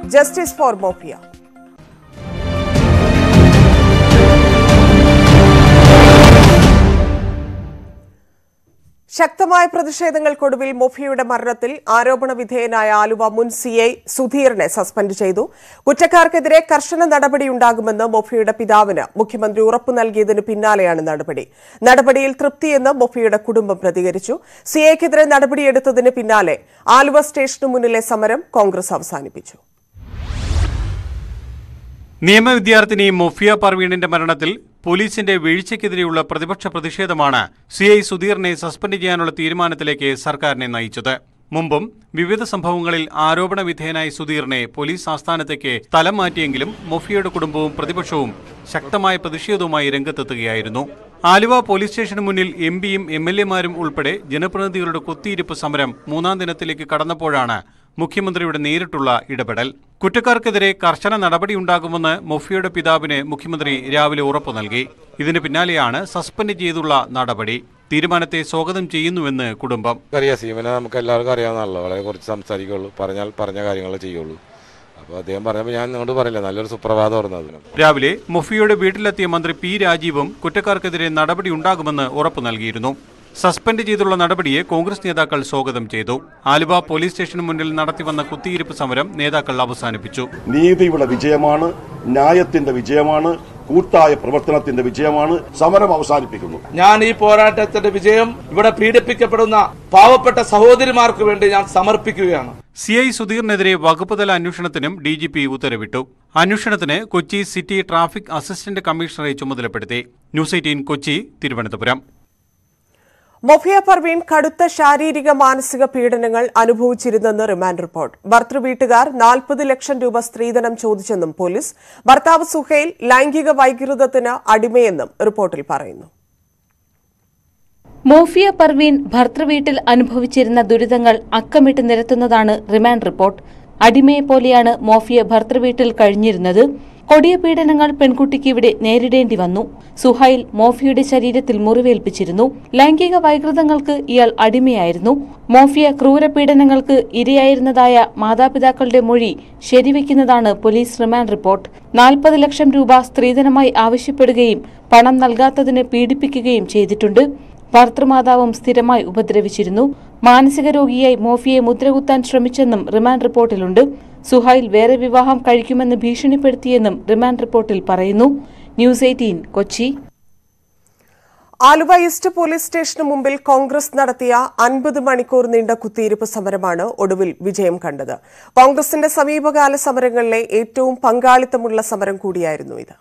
justice for മോഫിയ ശക്തമായ പ്രതിഷേധങ്ങൾക്കൊടുവിൽ മൊഫിയുടെ മരണത്തിൽ ആരോപണ വിധേയനായ ആലുവ മുൻ സി ഐ സുധീറിനെ സസ്പെൻഡ് ചെയ്തു കുറ്റക്കാർക്കെതിരെ കർശന നടപടിയുണ്ടാകുമെന്ന് മൊഫിയുടെ പിതാവിന് മുഖ്യമന്ത്രി ഉറപ്പു നൽകിയതിന് പിന്നാലെയാണ് നടപടി നടപടിയിൽ തൃപ്തിയെന്ന് മൊഫിയുടെ കുടുംബം പ്രതികരിച്ചു സിഐക്കെതിരെ നടപടിയെടുത്തതിന് പിന്നാലെ ആലുവ സ്റ്റേഷനു മുന്നിലെ സമരം കോൺഗ്രസ് അവസാനിപ്പിച്ചു നിയമവിദ്യാർത്ഥിനി മൊഫിയ പർവീണിന്റെ മരണത്തിൽ പോലീസിന്റെ വീഴ്ചയ്ക്കെതിരെയുള്ള പ്രതിപക്ഷ പ്രതിഷേധമാണ് സി ഐ സുധീറിനെ സസ്പെൻഡ് ചെയ്യാനുള്ള തീരുമാനത്തിലേക്ക് സർക്കാരിനെ നയിച്ചത് മുമ്പും വിവിധ സംഭവങ്ങളിൽ ആരോപണ വിധേയനായ സുധീറിനെ പോലീസ് ആസ്ഥാനത്തേക്ക് സ്ഥലം മാറ്റിയെങ്കിലും മൊഫിയയുടെ കുടുംബവും പ്രതിപക്ഷവും ശക്തമായ പ്രതിഷേധവുമായി രംഗത്തെത്തുകയായിരുന്നു ആലുവ പോലീസ് സ്റ്റേഷന് മുന്നിൽ എം പിയും എം എൽ എമാരും ഉൾപ്പെടെ ജനപ്രതിനിധികളുടെ കുത്തിയിരിപ്പ് സമരം മൂന്നാം ദിനത്തിലേക്ക് കടന്നപ്പോഴാണ് മുഖ്യമന്ത്രിയുടെ നേരിട്ടുള്ള ഇടപെടൽ കുറ്റക്കാർക്കെതിരെ കർശന നടപടിയുണ്ടാകുമെന്ന് മൊഫിയുടെ പിതാവിന് മുഖ്യമന്ത്രി രാവിലെ ഉറപ്പു നൽകി ഇതിന് പിന്നാലെയാണ് സസ്പെൻഡ് ചെയ്തുള്ള നടപടി തീരുമാനത്തെ സ്വാഗതം ചെയ്യുന്നുവെന്ന് കുടുംബം അറിയാം സീമനെ നമുക്ക് എല്ലാവർക്കും അറിയാവുന്നതാണല്ലോ വളരെ കുറച്ച് സംസാരിക്കുള്ളൂ പറഞ്ഞാൽ പറഞ്ഞ കാര്യങ്ങൾ ചെയ്യുള്ളൂ അപ്പോൾ അദ്ദേഹം പറഞ്ഞപ്പോൾ ഞാൻ നിങ്ങളോട് പറയില്ല നല്ലൊരു സുപ്രഭാതം ഓർന്നത് രാവിലെ മൊഫിയുടെ വീട്ടിലെത്തിയ മന്ത്രി പി രാജീവും കുറ്റക്കാർക്കെതിരെ നടപടിയുണ്ടാകുമെന്ന് ഉറപ്പു നൽകിയിരുന്നു സസ്പെൻഡ് ചെയ്തുള്ള നടപടിയെ കോൺഗ്രസ് നേതാക്കൾ സ്വാഗതം ചെയ്തു ആലുവ പോലീസ് സ്റ്റേഷന് മുന്നിൽ നടത്തിവന്ന കുത്തിയിരിപ്പ് സമരം നേതാക്കൾ അവസാനിപ്പിച്ചു നീതിയുടെ വിജയമാണ് ന്യായത്തിന്റെ വിജയമാണ് കൂട്ടായ പ്രവർത്തനത്തിന്റെ വിജയമാണ് സമരം അവസാനിപ്പിക്കുന്നു ഞാൻ ഈ പോരാട്ടത്തിന്റെ വിജയം ഇവിടെ പീഡിപ്പിക്കപ്പെടുന്ന പാവപ്പെട്ട സഹോദരിമാർക്ക് വേണ്ടി ഞാൻ സമർപ്പിക്കുകയാണ് സി ഐ സുധീറിനെതിരെ വകുപ്പ് തല അന്വേഷണത്തിനും ഡി ജി പി ഉത്തരവിട്ടു അന്വേഷണത്തിന് കൊച്ചി സിറ്റി ട്രാഫിക് അസിസ്റ്റന്റ് കമ്മീഷണറെ ചുമതലപ്പെടുത്തി ന്യൂസ് എയ്റ്റീൻ കൊച്ചി തിരുവനന്തപുരം മൊഫിയ പർവീൻ കടുത്ത ശാരീരിക മാനസിക പീഡനങ്ങൾ അനുഭവിച്ചിരുന്നെന്ന് റിമാൻഡ് റിപ്പോർട്ട് ഭർത്തൃവീട്ടുകാർ നാൽപ്പത് ലക്ഷം രൂപ സ്ത്രീധനം ചോദിച്ചെന്നും പോലീസ് ഭർത്താവ് സുഹൈൽ ലൈംഗിക വൈകൃതത്തിന് അടിമയെന്നും റിപ്പോർട്ടിൽ പറയുന്നു മോഫിയ പർവീൻ ഭർത്തൃവീട്ടിൽ അനുഭവിച്ചിരുന്ന ദുരിതങ്ങൾ അക്കമിട്ട് നിരത്തുന്നതാണ് റിമാൻഡ് റിപ്പോർട്ട് അടിമയെപ്പോലെയാണ് മോഫിയ ഭർത്തൃവീട്ടിൽ കഴിഞ്ഞിരുന്നത് കൊടിയ പീഡനങ്ങൾ പെൺകുട്ടിക്ക് ഇവിടെ നേരിടേണ്ടി വന്നു സുഹൈൽ മോഫിയുടെ ശരീരത്തിൽ മുറിവേൽപ്പിച്ചിരുന്നു ലൈംഗിക വൈകൃതങ്ങൾക്ക് ഇയാൾ അടിമയായിരുന്നു മോഫിയ ക്രൂരപീഡനങ്ങൾക്ക് ഇരയായിരുന്നതായ മാതാപിതാക്കളുടെ മൊഴി ശരിവെക്കുന്നതാണ് പോലീസ് റിമാൻഡ് റിപ്പോർട്ട് നാൽപ്പത് ലക്ഷം രൂപ സ്ത്രീധനമായി ആവശ്യപ്പെടുകയും പണം നൽകാത്തതിന് പീഡിപ്പിക്കുകയും ചെയ്തിട്ടുണ്ട് ഭർത്തൃമാതാവും സ്ഥിരമായി ഉപദ്രവിച്ചിരുന്നു മാനസിക രോഗിയായി മോഫിയെ മുദ്രകുത്താൻ ശ്രമിച്ചെന്നും റിമാൻഡ് റിപ്പോർട്ടിലുണ്ട് സുഹൈൽ വേറെ വിവാഹം കഴിക്കുമെന്ന് ഭീഷണിപ്പെടുത്തിയെന്നും റിമാൻഡ് റിപ്പോർട്ടിൽ പറയുന്നു News eighteen Kochi Aluva east police സ്റ്റേഷന് മുമ്പിൽ കോൺഗ്രസ് നടത്തിയ അൻപത് മണിക്കൂർ നീണ്ട കുത്തിയിരിപ്പ് സമരമാണ് ഒടുവിൽ വിജയം കണ്ടത് കോൺഗ്രസിന്റെ സമീപകാല സമരങ്ങളിലെ ഏറ്റവും പങ്കാളിത്തമുള്ള സമരം കൂടിയായിരുന്നു ഇത്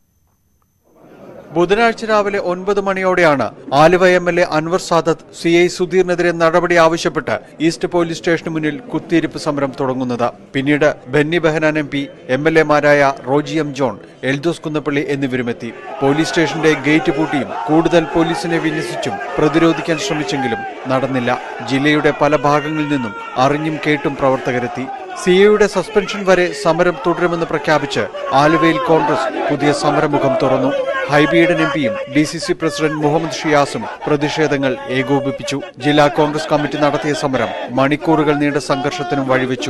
ബുധനാഴ്ച രാവിലെ ഒൻപത് മണിയോടെയാണ് Aluva M L A Anwar Sadath C I സുധീറിനെതിരെ നടപടി ആവശ്യപ്പെട്ട് ഈസ്റ്റ് പോലീസ് സ്റ്റേഷന് മുന്നിൽ കുത്തിയിരിപ്പ് സമരം തുടങ്ങുന്നത് പിന്നീട് Benny Behanan M P M L എമാരായ റോജി എം ജോൺ എൽദോസ് കുന്നപ്പള്ളി എന്നിവരുമെത്തി പോലീസ് സ്റ്റേഷന്റെ ഗേറ്റ് പൂട്ടിയും കൂടുതൽ പോലീസിനെ വിന്യസിച്ചും പ്രതിരോധിക്കാൻ ശ്രമിച്ചെങ്കിലും നടന്നില്ല ജില്ലയുടെ പല ഭാഗങ്ങളിൽ നിന്നും അറിഞ്ഞും കേട്ടും പ്രവർത്തകരെത്തി സിഐയുടെ സസ്പെൻഷൻ വരെ സമരം തുടരുമെന്ന് പ്രഖ്യാപിച്ച് ആലുവയിൽ കോൺഗ്രസ് പുതിയ സമരമുഖം തുറന്നു ഹൈബിയുടെ എം പിയും D C C president Muhammad ഷിയാസും പ്രതിഷേധങ്ങൾ ഏകോപിപ്പിച്ചു ജില്ലാ കോൺഗ്രസ് കമ്മിറ്റി നടത്തിയ സമരം മണിക്കൂറുകൾ നീണ്ട സംഘർഷത്തിനും വഴിവെച്ചു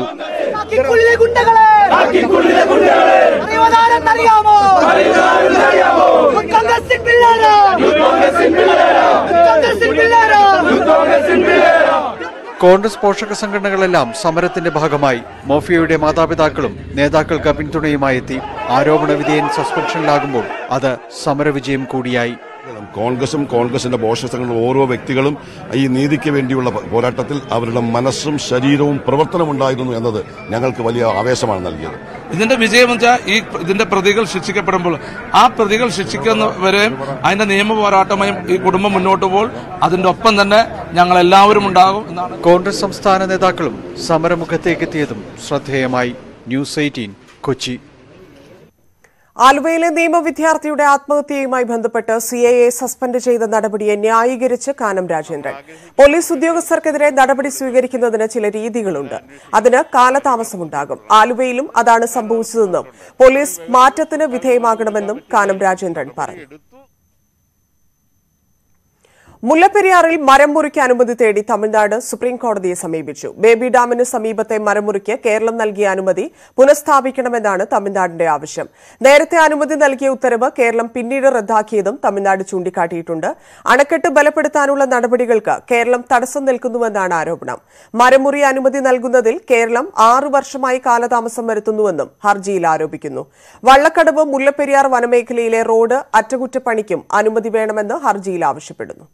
കോൺഗ്രസ് പോഷക സംഘടനകളെല്ലാം സമരത്തിന്റെ ഭാഗമായി മോഫിയയുടെ മാതാപിതാക്കളും നേതാക്കൾക്ക് പിന്തുണയുമായി എത്തി ആരോപണ വിധേയൻ സസ്പെൻഷനിലാകുമ്പോൾ അത് സമരവിജയം കൂടിയായി കോൺഗ്രസും കോൺഗ്രസിന്റെ പോഷകങ്ങളും ഓരോ വ്യക്തികളും ഈ നീതിക്ക് വേണ്ടിയുള്ള പോരാട്ടത്തിൽ അവരുടെ മനസ്സും ശരീരവും പ്രവർത്തനമുണ്ടായിരുന്നു എന്നത് ഞങ്ങൾക്ക് വലിയ ആവേശമാണ് നൽകിയത് ഇതിന്റെ വിജയം വെച്ചാൽ ഈ ഇതിന്റെ പ്രതികൾ ശിക്ഷിക്കപ്പെടുമ്പോൾ ആ പ്രതികൾ ശിക്ഷിക്കുന്നവരെയും അതിന്റെ നിയമ പോരാട്ടമായും ഈ കുടുംബം മുന്നോട്ട് പോകുമ്പോൾ അതിന്റെ ഒപ്പം തന്നെ ഞങ്ങൾ എല്ലാവരും ഉണ്ടാകും എന്നാണ് കോൺഗ്രസ് സംസ്ഥാന നേതാക്കളും സമരമുഖത്തേക്കെത്തിയതും ശ്രദ്ധേയമായി ന്യൂസ് എയ്റ്റീൻ കൊച്ചി ആലുവയിലെ നിയമ വിദ്യാർത്ഥിയുടെ ആത്മഹത്യയുമായി ബന്ധപ്പെട്ട് സി ഐ എ സസ്പെൻഡ് ചെയ്ത നടപടിയെ ന്യായീകരിച്ച് കാനം രാജേന്ദ്രൻ പോലീസ് ഉദ്യോഗസ്ഥർക്കെതിരെ നടപടി സ്വീകരിക്കുന്നതിന് ചില രീതികളുണ്ട് അതിന് കാലതാമസമുണ്ടാകും ആലുവയിലും അതാണ് സംഭവിച്ചതെന്നും പോലീസ് മാറ്റത്തിന് വിധേയമാകണമെന്നും കാനം രാജേന്ദ്രൻ പറഞ്ഞു മുല്ലപ്പെരിയാറിൽ മരം മുറിക്ക് അനുമതി തേടി തമിഴ്നാട് സുപ്രീം കോടതിയെ സമീപിച്ചു ബേബി ഡാമിന് സമീപത്തെ മരമുറിക്ക് കേരളം നൽകിയ അനുമതി പുനഃസ്ഥാപിക്കണമെന്നാണ് തമിഴ്നാടിന്റെ ആവശ്യം നേരത്തെ അനുമതി നൽകിയ ഉത്തരവ് കേരളം പിന്നീട് റദ്ദാക്കിയതും തമിഴ്നാട് ചൂണ്ടിക്കാട്ടിയിട്ടുണ്ട് അണക്കെട്ട് ബലപ്പെടുത്താനുള്ള നടപടികൾക്ക് കേരളം തടസ്സം നിൽക്കുന്നുവെന്നാണ് ആരോപണം മരമുറി അനുമതി നൽകുന്നതിൽ കേരളം ആറു വർഷമായി കാലതാമസം വരുത്തുന്നുവെന്നും ഹർജിയിൽ ആരോപിക്കുന്നു വള്ളക്കടവ് മുല്ലപ്പെരിയാർ വനമേഖലയിലെ റോഡ് അറ്റകുറ്റപ്പണിക്കും അനുമതി വേണമെന്ന് ഹർജിയിൽ ആവശ്യപ്പെടുന്നു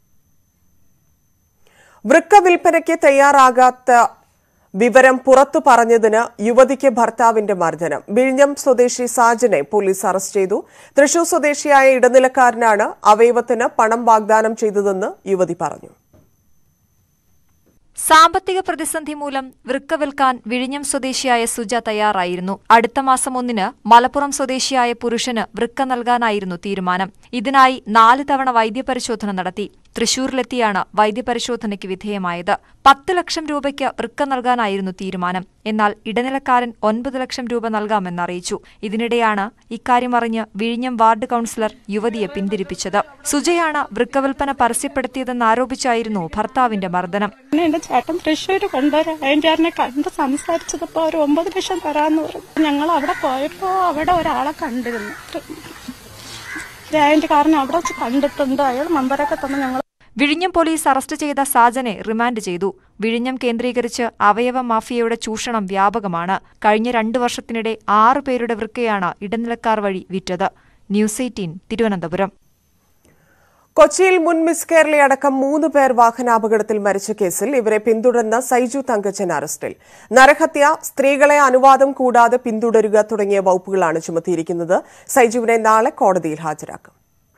വൃക്ക വിൽപ്പനയ്ക്ക് തയ്യാറാകാത്ത വിവരം പുറത്തു പറഞ്ഞതിന് യുവതിക്ക് ഭർത്താവിന്റെ മർദ്ദനം വിഴിഞ്ഞം സ്വദേശി സാജനെ പോലീസ് അറസ്റ്റ് ചെയ്തു തൃശൂർ സ്വദേശിയായ ഇടനിലക്കാരനാണ് അവയവത്തിന് പണം വാഗ്ദാനം ചെയ്തതെന്ന് യുവതി പറഞ്ഞു സാമ്പത്തിക പ്രതിസന്ധി മൂലം വൃക്ക വിൽക്കാൻ വിഴിഞ്ഞം സ്വദേശിയായ സുജ തയ്യാറായിരുന്നു അടുത്ത മാസം ഒന്നിന് മലപ്പുറം സ്വദേശിയായ പുരുഷന് വൃക്ക നൽകാനായിരുന്നു തീരുമാനം ഇതിനായി നാല് തവണ വൈദ്യപരിശോധന നടത്തി തൃശൂരിലെത്തിയാണ് വൈദ്യപരിശോധനയ്ക്ക് വിധേയമായത് പത്ത് ലക്ഷം രൂപയ്ക്ക് വൃക്ക നൽകാനായിരുന്നു തീരുമാനം എന്നാൽ ഇടനിലക്കാരൻ ഒൻപത് ലക്ഷം രൂപ നൽകാമെന്നറിയിച്ചു ഇതിനിടെയാണ് ഇക്കാര്യം അറിഞ്ഞ് വിഴിഞ്ഞം വാർഡ് കൌൺസിലർ യുവതിയെ പിന്തിരിപ്പിച്ചത് സുജയാണ് വൃക്ക വിൽപ്പന പരസ്യപ്പെടുത്തിയതെന്നാരോപിച്ചായിരുന്നു ഭർത്താവിന്റെ മർദ്ദനം പിന്നെ എന്റെ ചേട്ടൻ തൃശ്ശൂർ കൊണ്ടുവരാൻ അതിൻ്റെ കണ്ട് സംസാരിച്ചതപ്പോ ഒരു ഒമ്പത് ലക്ഷം തരാന്ന് പറഞ്ഞു ഞങ്ങൾ അവിടെ പോയപ്പോ അവിടെ ഒരാളെ കണ്ടിരുന്നു അതിന്റെ കാരണം അവിടെ വെച്ച് കണ്ടിട്ടുണ്ട് അയാൾ നമ്പരൊക്കെ തന്നെ ഞങ്ങൾ വിഴിഞ്ഞം പോലീസ് അറസ്റ്റ് ചെയ്ത സാജനെ റിമാൻഡ് ചെയ്തു വിഴിഞ്ഞം കേന്ദ്രീകരിച്ച് അവയവ മാഫിയയുടെ ചൂഷണം വ്യാപകമാണ് കഴിഞ്ഞ രണ്ടു വർഷത്തിനിടെ ആറു പേരുടെ വൃക്കയാണ് ഇടനിലക്കാർ വഴി വിറ്റത് ന്യൂസ് എയ്റ്റീൻ തിരുവനന്തപുരം കൊച്ചിയിൽ മുൻ മിസ് കേരളയടക്കം മൂന്ന് പേർ വാഹനാപകടത്തിൽ മരിച്ച കേസിൽ ഇവരെ പിന്തുടർന്ന സൈജു തങ്കച്ചൻ അറസ്റ്റിൽ നരഹത്യ സ്ത്രീകളെ അനുവാദം കൂടാതെ പിന്തുടരുക തുടങ്ങിയ വകുപ്പുകളാണ് ചുമത്തിയിരിക്കുന്നത് സൈജുവിനെ നാളെ കോടതിയിൽ ഹാജരാക്കും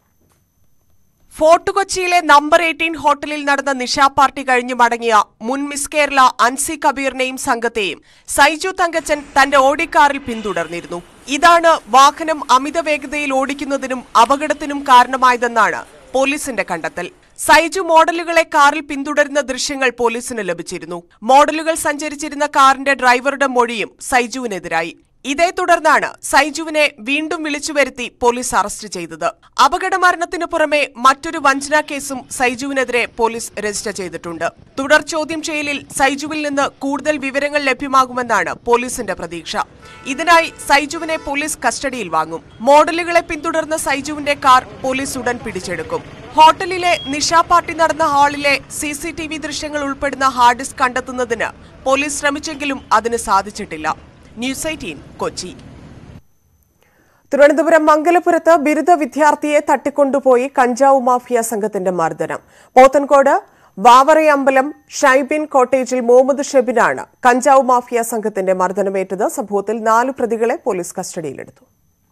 ഫോർട്ട് കൊച്ചിയിലെ നമ്പർ എയ്റ്റീൻ ഹോട്ടലിൽ നടന്ന നിശാ പാർട്ടി കഴിഞ്ഞ് മടങ്ങിയ മുൻ മിസ് കേരള അൻസി കബീറിനെയും സംഘത്തെയും സൈജു തങ്കച്ചൻ തന്റെ ഓടിക്കാറിൽ പിന്തുടർന്നിരുന്നു ഇതാണ് വാഹനം അമിത വേഗതയിൽ ഓടിക്കുന്നതിനും അപകടത്തിനും കാരണമായതെന്നാണ് പോലീസിന്റെ കണ്ടെത്തൽ സൈജു മോഡലുകളെ കാറിൽ പിന്തുടരുന്ന ദൃശ്യങ്ങൾ പോലീസിന് ലഭിച്ചിരുന്നു മോഡലുകൾ സഞ്ചരിച്ചിരുന്ന കാറിന്റെ ഡ്രൈവറുടെ മൊഴിയും സൈജുവിനെതിരായി ഇതേ തുടർന്നാണ് സൈജുവിനെ വീണ്ടും വിളിച്ചുവരുത്തി പോലീസ് അറസ്റ്റ് ചെയ്തത് അപകട മരണത്തിനു പുറമെ മറ്റൊരു വഞ്ചനാ കേസും സൈജുവിനെതിരെ പോലീസ് രജിസ്റ്റർ ചെയ്തിട്ടുണ്ട് തുടർ ചോദ്യം ചെയ്യലിൽ സൈജുവിൽ നിന്ന് കൂടുതൽ വിവരങ്ങൾ ലഭ്യമാകുമെന്നാണ് പോലീസിന്റെ പ്രതീക്ഷ ഇതിനായി സൈജുവിനെ പോലീസ് കസ്റ്റഡിയിൽ വാങ്ങും മോഡലുകളെ പിന്തുടർന്ന സൈജുവിന്റെ കാർ പോലീസ് ഉടൻ പിടിച്ചെടുക്കും ഹോട്ടലിലെ നിഷാ പാർട്ടി നടന്ന ഹാളിലെ സി സി ടി വി ദൃശ്യങ്ങൾ ഉൾപ്പെടുന്ന ഹാർഡ് ഡിസ്ക് കണ്ടെത്തുന്നതിന് പോലീസ് ശ്രമിച്ചെങ്കിലും അതിന് സാധിച്ചിട്ടില്ല ന്യൂസ് എയ്റ്റീൻ കൊച്ചി തിരുവനന്തപുരം മംഗലപുരത്ത് ബിരുദ വിദ്യാർത്ഥിയെ തട്ടിക്കൊണ്ടുപോയി കഞ്ചാവ് മാഫിയ സംഘത്തിന്റെ മർദ്ദനം പോത്തൻകോട് വാവറയമ്പലം ഷൈബിൻ കോട്ടേജിൽ മുഹമ്മദ് ഷെബിനാണ് കഞ്ചാവ് മാഫിയ സംഘത്തിന്റെ മർദ്ദനമേറ്റത് സംഭവത്തിൽ നാല് പ്രതികളെ പോലീസ് കസ്റ്റഡിയിലെടുത്തു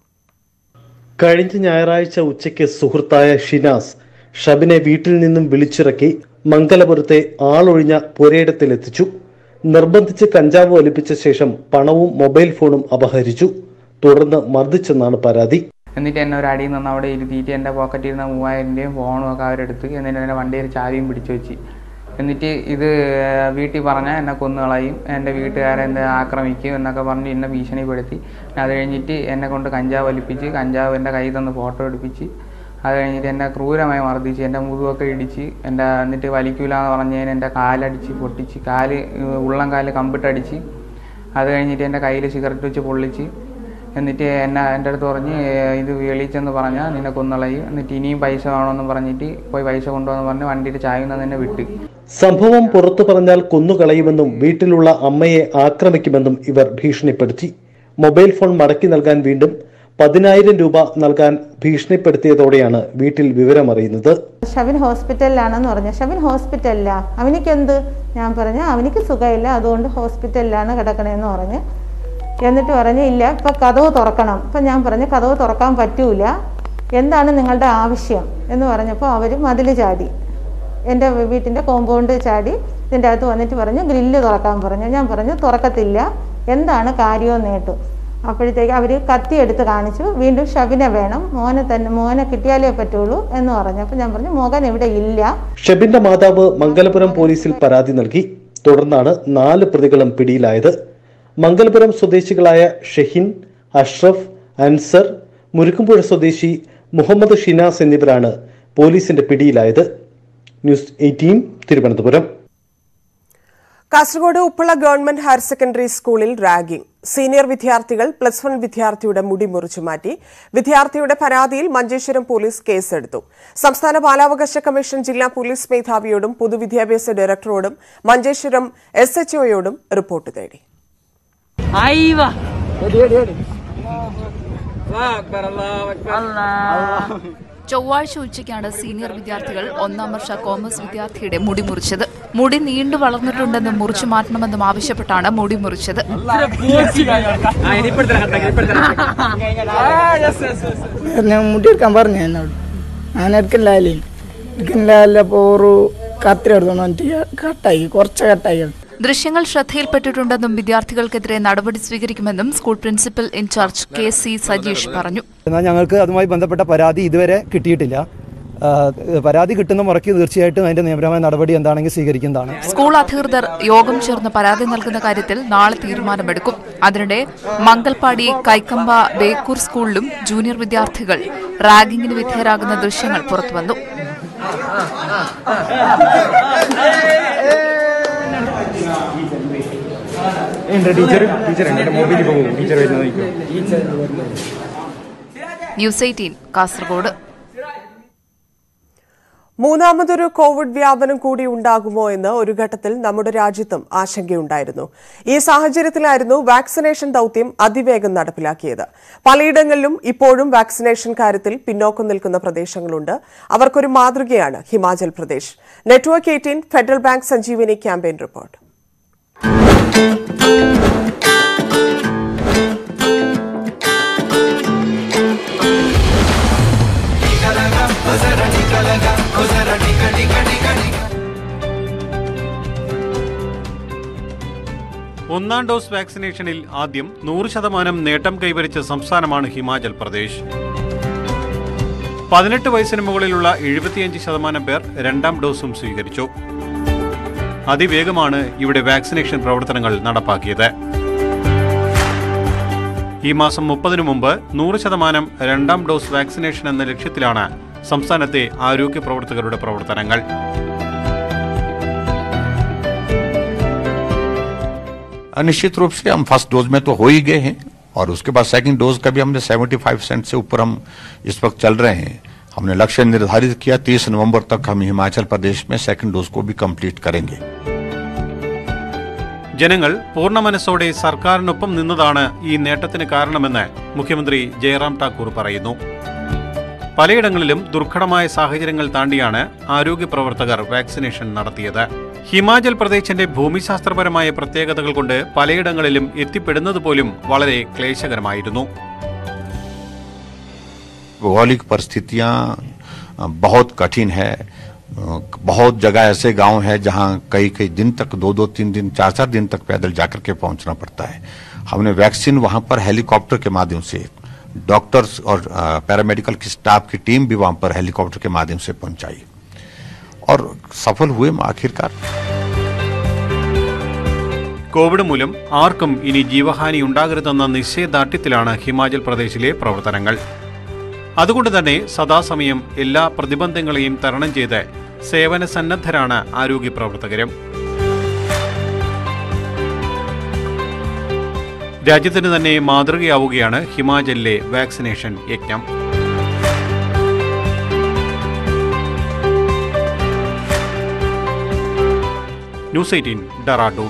കഴിഞ്ഞ ഞായറാഴ്ച ഉച്ചയ്ക്ക് സുഹൃത്തായ ഷിനാസ് ഷബിനെ വീട്ടിൽ നിന്നും വിളിച്ചിറക്കി മംഗലപുരത്തെ ആളൊഴിഞ്ഞ പുരയിടത്തിലെത്തിച്ചു നിർബന്ധിച്ച് കഞ്ചാവ് ഒലിപ്പിച്ച ശേഷം പണവും മൊബൈൽ ഫോണും അപഹരിച്ചു തുടർന്ന് മർദ്ദിച്ചെന്നാണ് പരാതി എന്നിട്ട് എന്നെ ഒരു അടിയിൽ നിന്ന് അവിടെ ഇരുത്തിയിട്ട് എൻ്റെ പോക്കറ്റിൽ ഇരുന്ന മൂവായിരം രൂപയും ഫോണും ഒക്കെ അവരെടുത്ത് എന്നിട്ട് എൻ്റെ വണ്ടിയിൽ ചാവിയും പിടിച്ചു വെച്ച് എന്നിട്ട് ഇത് വീട്ടിൽ പറഞ്ഞാൽ എന്നെ കൊന്നുകളയും എൻ്റെ വീട്ടുകാരെ എന്ത് ആക്രമിക്കും എന്നൊക്കെ പറഞ്ഞ് എന്നെ ഭീഷണിപ്പെടുത്തി അത് കഴിഞ്ഞിട്ട് എന്നെ കൊണ്ട് കഞ്ചാവ് വലിപ്പിച്ച് കഞ്ചാവ് എൻ്റെ കയ്യിൽ നിന്ന് ഫോട്ടോ എടുപ്പിച്ച് അത് കഴിഞ്ഞിട്ട് എന്നെ ക്രൂരമായി മർദ്ദിച്ച് എൻ്റെ മുതുകൊക്കെ ഇടിച്ച് എൻ്റെ എന്നിട്ട് വലിക്കൂല എന്ന് പറഞ്ഞതിന് എൻ്റെ കാലടിച്ച് പൊട്ടിച്ച് കാല് ഉള്ളം കാല് കമ്പിട്ടടിച്ച് അത് കഴിഞ്ഞിട്ട് എൻ്റെ കയ്യിൽ സിഗരറ്റ് വെച്ച് പൊള്ളിച്ച് എന്നിട്ട് എന്നെ എൻ്റെ അടുത്ത് പറഞ്ഞ് ഇത് വെളിച്ചെന്ന് പറഞ്ഞാൽ നിന്നെ കൊന്നുകളയും എന്നിട്ട് ഇനിയും പൈസ വേണമെന്ന് പറഞ്ഞിട്ട് പോയി പൈസ കൊണ്ടുവന്ന് പറഞ്ഞ് വണ്ടിയുടെ ചായ തന്നെ വിട്ട് സംഭവം പുറത്തു പറഞ്ഞാൽ കൊന്നുകളയുമെന്നും വീട്ടിലുള്ള അമ്മയെ ആക്രമിക്കുമെന്നും ഇവർ ഭീഷണിപ്പെടുത്തി മൊബൈൽ ഫോൺ മടക്കി നൽകാൻ വീണ്ടും പതിനായിരം രൂപ നൽകാൻ ഭീഷണിപ്പെടുത്തിയതോടെയാണ് വീട്ടിൽ വിവരമറിയുന്നത് ഷവിൻ ഹോസ്പിറ്റലിലാണെന്ന് പറഞ്ഞു ഷവിൻ ഹോസ്പിറ്റലിലാ അവനിക്ക് എന്ത് ഞാൻ പറഞ്ഞു അവനിക്ക് സുഖമില്ല അതുകൊണ്ട് ഹോസ്പിറ്റലിലാണ് കിടക്കണേന്ന് പറഞ്ഞ് എന്നിട്ട് പറഞ്ഞു ഇല്ല ഇപ്പൊ കഥവ് തുറക്കണം ഇപ്പൊ ഞാൻ പറഞ്ഞു കഥവ് തുറക്കാൻ പറ്റൂല എന്താണ് നിങ്ങളുടെ ആവശ്യം എന്ന് പറഞ്ഞപ്പോൾ അവർ മതിൽ ചാടി എൻ്റെ വീട്ടിൻ്റെ കോമ്പൗണ്ട് ചാടി ഇതിൻ്റെ അകത്ത് വന്നിട്ട് പറഞ്ഞു ഗ്രില്ല് തുറക്കാൻ പറഞ്ഞു ഞാൻ പറഞ്ഞു തുറക്കത്തില്ല എന്താണ് കാര്യമെന്ന് കേട്ടു അപ്പോഴത്തേക്ക് അവർ കത്തി എടുത്ത് കാണിച്ചു വീണ്ടും ഷബിനെ വേണം മോനെ തന്നെ മോനെ കിട്ടിയാലേ പറ്റുള്ളൂ എന്ന് പറഞ്ഞു അപ്പോൾ ഞാൻ പറഞ്ഞു മോഹൻ ഇവിടെ ഇല്ല ഷെബിന്റെ മാതാവ് മംഗലപുരം പോലീസിൽ പരാതി നൽകി തുടർന്നാണ് നാല് പ്രതികളും പിടിയിലായത് മംഗലപുരം സ്വദേശികളായ ഷെഹിൻ അഷ്റഫ് അൻസർ മുരുക്കുംപുഴ സ്വദേശി മുഹമ്മദ് ഷിനാസ് എന്നിവരാണ് പോലീസിന്റെ പിടിയിലായത് news eighteen Thiruvananthapuram Kasaragod Uppala government higher secondary സ്കൂളിൽ റാഗിംഗ് സീനിയർ വിദ്യാർത്ഥികൾ പ്ലസ് വൺ വിദ്യാർത്ഥിയുടെ മുടി മുറിച്ചു മാറ്റി വിദ്യാർത്ഥിയുടെ പരാതിയിൽ മഞ്ചേശ്വരം പോലീസ് കേസെടുത്തു സംസ്ഥാന ബാലാവകാശ കമ്മീഷൻ ജില്ലാ പോലീസ് മേധാവിയോടും പൊതുവിദ്യാഭ്യാസ ഡയറക്ടറോടും മഞ്ചേശ്വരം എസ് എച്ച്ഒയോടും റിപ്പോർട്ട് തേടി ചൊവ്വാഴ്ച ഉച്ചയ്ക്കാണ് സീനിയർ വിദ്യാർത്ഥികൾ ഒന്നാം വർഷ കോമേഴ്സ് വിദ്യാർത്ഥിയുടെ മുടി മുറിച്ചത് മുടി നീണ്ടു വളർന്നിട്ടുണ്ടെന്നും മുറിച്ചു മാറ്റണമെന്നും ആവശ്യപ്പെട്ടാണ് മുടി മുറിച്ചത് ഞാൻ മുടി എടുക്കാൻ പറഞ്ഞു എന്നോട് ഞാൻ എടുക്കില്ലാലേ എടുക്കില്ല അപ്പോൾ ഒരു കത്തിരി എടുത്തോണ്ട് വന്നിട്ട് കട്ടായി കുറച്ച് കട്ടായി ദൃശ്യങ്ങൾ ശ്രദ്ധയിൽപ്പെട്ടിട്ടുണ്ടെന്നും വിദ്യാർത്ഥികൾക്കെതിരെ നടപടി സ്വീകരിക്കുമെന്നും school principal incharge K C Sajeesh പറഞ്ഞു എന്നാൽ ഞങ്ങൾക്ക് അതുമായി ബന്ധപ്പെട്ട പരാതി ഇതുവരെ കിട്ടിയിട്ടില്ല ആ, പരാതി കിട്ടുന്ന മുറയ്ക്ക് തീർച്ചയായിട്ടും അതിന്റെ നിയമപരമായ നടപടി എന്താണെങ്കിൽ സ്വീകരിക്കുന്നതാണ് സ്കൂൾ അധികൃതർ യോഗം ചേർന്ന് പരാതി നൽകുന്ന കാര്യത്തിൽ നാളെ തീരുമാനമെടുക്കും അതിനിടെ മംഗൽപാടി കൈക്കമ്പ ബേക്കൂർ സ്കൂളിലും ജൂനിയർ വിദ്യാർത്ഥികൾ റാഗിങ്ങിന് വിധേയരാകുന്ന ദൃശ്യങ്ങൾ പുറത്തുവന്നു ടീച്ചർ ടീച്ചർ മൊബൈലിൽ പോകും ടീച്ചർ വരുന്നത് ന്യൂസ് എയ്റ്റീൻ കാസർഗോഡ് മൂന്നാമതൊരു കോവിഡ് വ്യാപനം കൂടി ഉണ്ടാകുമോ എന്ന് ഒരു ഘട്ടത്തിൽ നമ്മുടെ രാജ്യത്തും ആശങ്കയുണ്ടായിരുന്നു ഈ സാഹചര്യത്തിലായിരുന്നു വാക്സിനേഷൻ ദൌത്യം അതിവേഗം നടപ്പിലാക്കിയത് പലയിടങ്ങളിലും ഇപ്പോഴും വാക്സിനേഷൻ കാര്യത്തിൽ പിന്നോക്കം നിൽക്കുന്ന പ്രദേശങ്ങളുണ്ട് അവർക്കൊരു മാതൃകയാണ് Himachal Pradesh network eighteen federal bank Sanjeevani campaign report ഒന്നാം ഡോസ് വാക്സിനേഷനിൽ ആദ്യം നൂറ് ശതമാനം നേട്ടം കൈവരിച്ച സംസ്ഥാനമാണ് ഹിമാചൽ പ്രദേശ് പതിനെട്ട് വയസ്സിന് മുകളിലുള്ള എഴുപത്തിയഞ്ച് ശതമാനം പേർ രണ്ടാം ഡോസും സ്വീകരിച്ചു അതിവേഗമാണ് ഇവിടെ വാക്സിനേഷൻ പ്രവർത്തനങ്ങൾ നടപ്പാക്കിയത് ഈ മാസം മുപ്പതിനു മുമ്പ് നൂറ് ശതമാനം രണ്ടാം ഡോസ് വാക്സിനേഷൻ എന്ന ലക്ഷ്യത്തിലാണ് സംസ്ഥാനത്തെ ആരോഗ്യ പ്രവർത്തകരുടെ പ്രവർത്തനങ്ങൾ निश्चित रूप से हम फर्स्ट डोज में तो हो ही गए हैं और उसके बाद सेकंड डोज का भी हमने 75 परसेंट से ऊपर हम इस वक्त चल रहे हैं हमने लक्ष्य निर्धारित किया 30 नवंबर तक हम हिमाचल प्रदेश में सेकंड डोज को भी कंप्लीट करेंगे ജനങ്ങൾ പൂർണ്ണ മനസ്സോടെ സർക്കാരിനൊപ്പം നിന്നതാണ് ഈ നേട്ടത്തിന് കാരണമെന്ന് മുഖ്യമന്ത്രി ജയറാം ഠാക്കൂർ പറയുന്നു പലയിടങ്ങളിലും ദുർഘടമായ സാഹചര്യങ്ങൾ താണ്ടിയാണ് ആരോഗ്യ പ്രവർത്തകർ വാക്സിനേഷൻ നടത്തിയത് ഹിമാചൽ പ്രദേശിന്റെ ഭൂമിശാസ്ത്രപരമായ പ്രത്യേകതകൾ കൊണ്ട് പലയിടങ്ങളിലും എത്തിപ്പെടുന്നത് പോലും വളരെ ക്ലേശകരമായിരുന്നു भौगोलिक परिस्थितियां अ, बहुत कठिन है अ, बहुत जगह ऐसे गांव है जहां कई कई दिन तक दो दो तीन दिन चार चार दिन तक पैदल जाकर के पहुंचना पड़ता है हमने वैक्सीन वहां पर हेलीकॉप्टर के माध्यम से डॉक्टर्स और अ, पैरामेडिकल की स्टाफ की टीम भी वहां पर हेलीकॉप्टर के माध्यम से पहुंचाई और सफल हुए हम आखिरकार കോവിഡ് മൂലം ആർക്കും ഇനി ജീവഹാനി ഉണ്ടാകരുതെന്ന നിശ്ചയദാർഢ്യത്തിലാണ് ഹിമാചൽ പ്രദേശിലെ പ്രവർത്തനങ്ങൾ അതുകൊണ്ട് തന്നെ സദാസമയം എല്ലാ പ്രതിബന്ധങ്ങളെയും തരണം ചെയ്ത് സേവന സന്നദ്ധരാണ് ആരോഗ്യ പ്രവർത്തകരും രാജ്യത്തിന് തന്നെ മാതൃകയാവുകയാണ് ഹിമാചലിലെ വാക്സിനേഷൻ യജ്ഞം ന്യൂസ് എയ്റ്റീൻ ഡറാഡൂൺ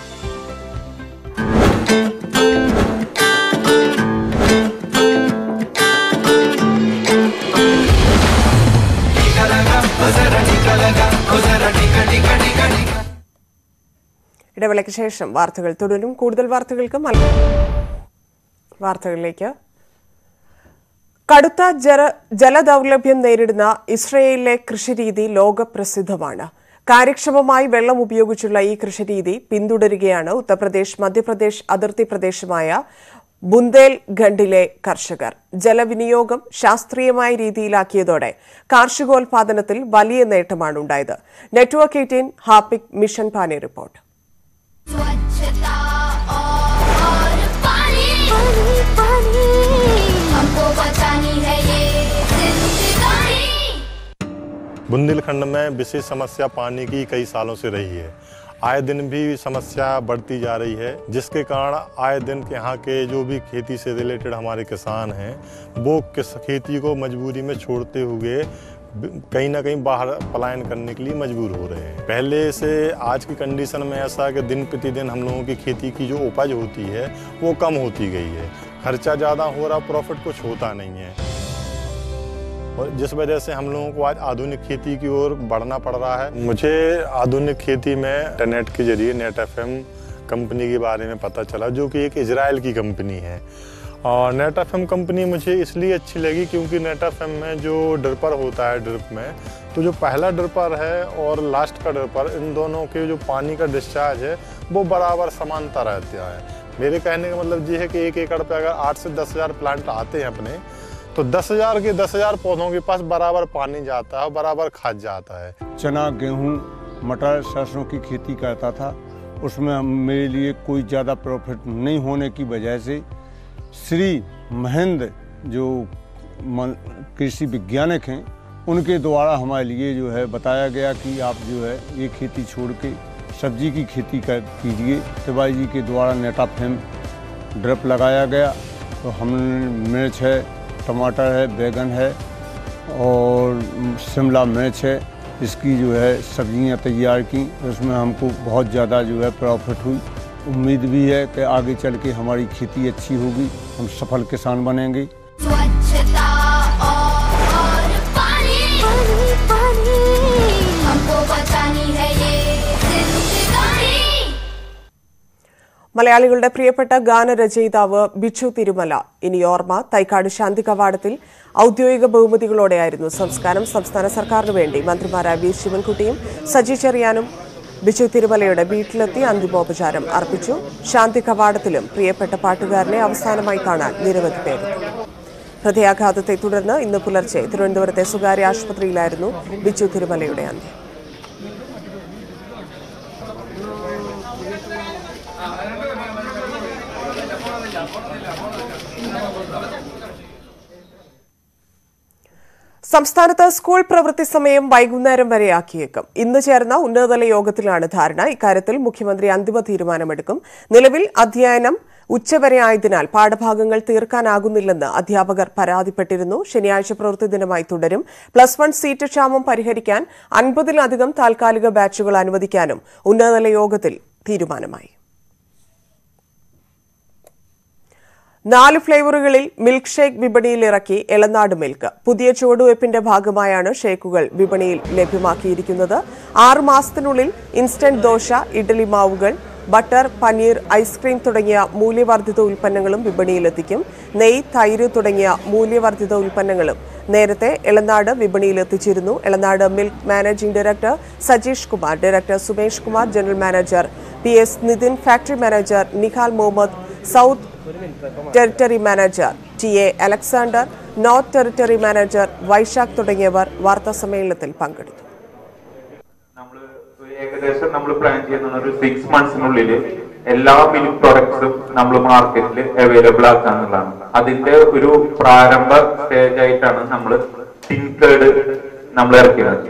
ഇടവേളയ്ക്ക് ശേഷം വാർത്തകൾ തുടരും കൂടുതൽ വാർത്തകൾക്ക് മല- വാർത്തകളിലേക്ക് കടുത്ത ജല ജലദൗർലഭ്യം നേരിടുന്ന ഇസ്രയേലിലെ കൃഷിരീതി ലോകപ്രസിദ്ധമാണ് കാര്യക്ഷമമായി വെള്ളം ഉപയോഗിച്ചുള്ള ഈ കൃഷിരീതി പിന്തുടരുകയാണ് ഉത്തർപ്രദേശ് മധ്യപ്രദേശ് അതിർത്തി പ്രദേശമായ ബുന്ദേൽ ഖണ്ഡിലെ കർഷകർ ജലവിനിയോഗം ശാസ്ത്രീയമായ രീതിയിലാക്കിയതോടെ കാർഷികോൽപാദനത്തിൽ വലിയ നേട്ടമാണ് ഉണ്ടായത് നെറ്റ്വർക്ക് എയ്റ്റീൻ ഹാപ്പിക് മിഷൻ പാനി റിപ്പോർട്ട് हमको बचानी है ये जिंदगानी बुंदेलखंड में विशेष समस्या पानी की कई सालों से रही है आए दिन भी समस्या बढ़ती जा रही है जिसके कारण आए दिन के यहाँ के जो भी खेती से रिलेटेड हमारे किसान हैं वो किस खेती को मजबूरी में छोड़ते हुए कहीं ना कहीं बाहर पलायन करने के लिए मजबूर हो रहे हैं पहले से आज की कंडीशन में ऐसा है कि दिन प्रतिदिन हम लोगों की खेती की जो उपज होती है वो कम होती गई है खर्चा ज़्यादा हो रहा प्रॉफिट कुछ होता नहीं है और जिस वजह से हम लोगों को आज आधुनिक खेती की ओर बढ़ना पड़ रहा है मुझे आधुनिक खेती में इंटरनेट के जरिए नेट एफ कंपनी के बारे में पता चला जो कि एक इजराइल की कंपनी है और नेट एफ कंपनी मुझे इसलिए अच्छी लगी क्योंकि नेट एफ में जो ड्रिपर होता है ड्रिप में तो जो पहला ड्रिपर है और लास्ट का ड्रिपर इन दोनों के जो पानी का डिस्चार्ज है वो बराबर समानता रहता है मेरे कहने का मतलब ये है कि एक एकड़ पे अगर आठ से दस हज़ार प्लांट आते हैं अपने तो दस हज़ार के दस हज़ार पौधों के पास बराबर पानी जाता है और बराबर खाद जाता है चना गेहूँ मटर सरसों की खेती करता था उसमें मेरे लिए कोई ज़्यादा प्रॉफिट नहीं होने की वजह से श्री महेंद्र जो कृषि वैज्ञानिक हैं उनके द्वारा हमारे लिए जो है बताया गया कि आप जो है ये खेती छोड़ के सब्जी की खेती कर कीजिए तिवारी जी के द्वारा नेटाफेम ड्रिप लगाया गया तो हमने मिर्च है टमाटर है बैगन है और शिमला मिर्च है इसकी जो है सब्जियां तैयार की उसमें हमको बहुत ज़्यादा जो है प्रॉफिट हुई उम्मीद भी है कि आगे चल के हमारी खेती अच्छी होगी हम सफल किसान बनेंगे स्वच्छता और पानी पानी पानी हमको बचानी है ये जिंदगानी മലയാളികളുടെ പ്രിയപ്പെട്ട ഗാനരചയിതാവ് ബിച്ചു തിരുമല ഇനി ഓർമ്മ തൈക്കാട് ശാന്തി കവാടത്തിൽ ഔദ്യോഗിക ബഹുമതികളോടെയായിരുന്നു സംസ്കാരം സംസ്ഥാന സർക്കാരിനു വേണ്ടി മന്ത്രിമാരായ വി ശിവൻകുട്ടിയും സജി ചെറിയാനും ബിച്ചു തിരുമലയുടെ വീട്ടിലെത്തി അന്തിമോപചാരം അർപ്പിച്ചു ശാന്തി കവാടത്തിലും പ്രിയപ്പെട്ട പാട്ടുകാരനെ അവസാനമായി കാണാൻ നിരവധി പേർ ഹൃദയാഘാതത്തെ തുടർന്ന് ഇന്ന് പുലർച്ചെ തിരുവനന്തപുരത്തെ സ്വകാര്യ ആശുപത്രിയിലായിരുന്നു ബിച്ചു തിരുമലയുടെ അന്ത്യം സംസ്ഥാനത്ത് സ്കൂൾ പ്രവൃത്തി സമയം വൈകുന്നേരം വരെയാക്കിയേക്കും ഇന്ന് ചേർന്ന ഉന്നതതല യോഗത്തിലാണ് ധാരണ ഇക്കാര്യത്തിൽ മുഖ്യമന്ത്രി അന്തിമ തീരുമാനമെടുക്കും നിലവിൽ അധ്യയനം ഉച്ചവരെ ആയതിനാൽ പാഠഭാഗങ്ങൾ തീർക്കാനാകുന്നില്ലെന്ന് അധ്യാപകർ പരാതിപ്പെട്ടിരുന്നു ശനിയാഴ്ച പ്രവൃത്തി ദിനമായി തുടരും പ്ലസ് വൺ സീറ്റ് ക്ഷാമം പരിഹരിക്കാൻ അൻപതിലധികം താൽക്കാലിക ബാച്ചുകൾ അനുവദിക്കാനും ഉന്നതതല യോഗത്തിൽ തീരുമാനമായി നാല് ഫ്ലേവറുകളിൽ മിൽക്ക് ഷേക്ക് വിപണിയിൽ ഇറക്കി എളനാട് മിൽക്ക് പുതിയ ചുവടുവയ്പ്പിന്റെ ഭാഗമായാണ് ഷേക്കുകൾ വിപണിയിൽ ലഭ്യമാക്കിയിരിക്കുന്നത് ആറ് മാസത്തിനുള്ളിൽ ഇൻസ്റ്റന്റ് ദോശ ഇഡ്ഡലി മാവുകൾ ബട്ടർ പനീർ ഐസ്ക്രീം തുടങ്ങിയ മൂല്യവർദ്ധിത ഉൽപ്പന്നങ്ങളും വിപണിയിലെത്തിക്കും നെയ് തൈര് തുടങ്ങിയ മൂല്യവർദ്ധിത ഉൽപ്പന്നങ്ങളും നേരത്തെ എളനാട് വിപണിയിൽ എത്തിച്ചിരുന്നു Elanad milk managing director Sajeesh Kumar director Sumesh Kumar general manager P S Nithin factory manager Nihal Muhammad south territory manager T A Alexander north territory manager Vaishakh തുടങ്ങിയവർ വാർത്താസമ്മേളനത്തിൽ പങ്കെടുത്തു ഏകദേശം നമ്മൾ പ്ലാൻ ചെയ്യുന്ന ഒരു സിക്സ് മന്ത്സിനുള്ളിൽ എല്ലാ മിൽക്ക് പ്രൊഡക്ട്സും നമ്മൾ മാർക്കറ്റിൽ അവൈലബിൾ ആക്കാന്നുള്ളതാണ് അതിന്റെ ഒരു പ്രാരംഭ സ്റ്റേജ് ആയിട്ടാണ് നമ്മൾ ടിൻകേഡ് നമ്മൾ ഇറക്കിയത്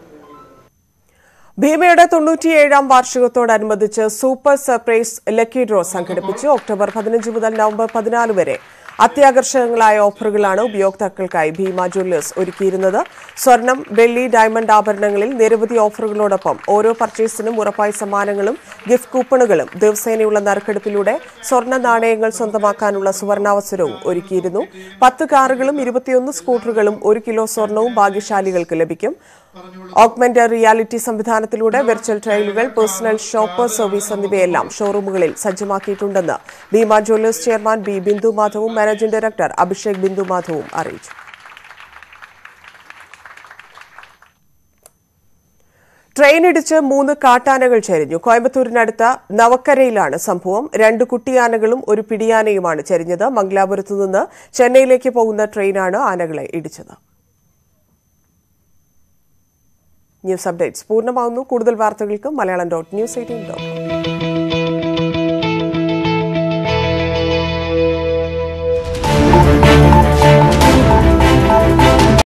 ഭീമയുടെ തൊണ്ണൂറ്റിയേഴാം വാർഷികത്തോടനുബന്ധിച്ച് സൂപ്പർ സർപ്രൈസ് ലക്കി ഡ്രോ സംഘടിപ്പിച്ചു ഒക്ടോബർ പതിനഞ്ച് മുതൽ നവംബർ പതിനാല് വരെ അത്യാകർഷകങ്ങളായ ഓഫറുകളാണ് ഉപയോക്താക്കൾക്കായി ഭീമ ജ്വല്ലേഴ്സ് ഒരുക്കിയിരുന്നത് സ്വർണം വെള്ളി ഡയമണ്ട് ആഭരണങ്ങളിൽ നിരവധി ഓഫറുകളോടൊപ്പം ഓരോ പർച്ചേസിനും ഉറപ്പായ സമ്മാനങ്ങളും ഗിഫ്റ്റ് കൂപ്പണുകളും ദിവസേനയുള്ള നറുക്കെടുപ്പിലൂടെ സ്വർണ്ണ നാണയങ്ങൾ സ്വന്തമാക്കാനുള്ള സുവർണാവസരവും ഒരുക്കിയിരുന്നു പത്ത് കാറുകളും ഇരുപത്തിയൊന്ന് സ്കൂട്ടറുകളും ഒരു കിലോ സ്വർണവും ഭാഗ്യശാലികൾക്ക് ലഭിക്കും ഓഗ്മെന്റ് റിയാലിറ്റി സംവിധാനത്തിലൂടെ വെർച്വൽ ട്രയലുകൾ പേഴ്സണൽ ഷോപ്പർ സർവീസ് എന്നിവയെല്ലാം ഷോറൂമുകളിൽ സജ്ജമാക്കിയിട്ടുണ്ടെന്ന് Bhima jewellers chairman B Bindhu മാധവും മാനേജിംഗ് ഡയറക്ടർ അഭിഷേക് ബിന്ദു മാധവും അറിയിച്ചു ട്രെയിൻ ഇടിച്ച് മൂന്ന് കാട്ടാനകൾ ചരിഞ്ഞു കോയമ്പത്തൂരിനടുത്ത നവക്കരയിലാണ് സംഭവം രണ്ട് കുട്ടിയാനകളും ഒരു പിടിയാനയുമാണ് ചരിഞ്ഞത് മംഗലാപുരത്തു നിന്ന് ചെന്നൈയിലേക്ക് പോകുന്ന ട്രെയിനാണ് ആനകളെ ഇടിച്ചത് ന്യൂസ് അപ്ഡേറ്റ്സ് പൂർണ്ണമാകുന്നു കൂടുതൽ വാർത്തകൾക്ക് Malayalam dot news eighteen dot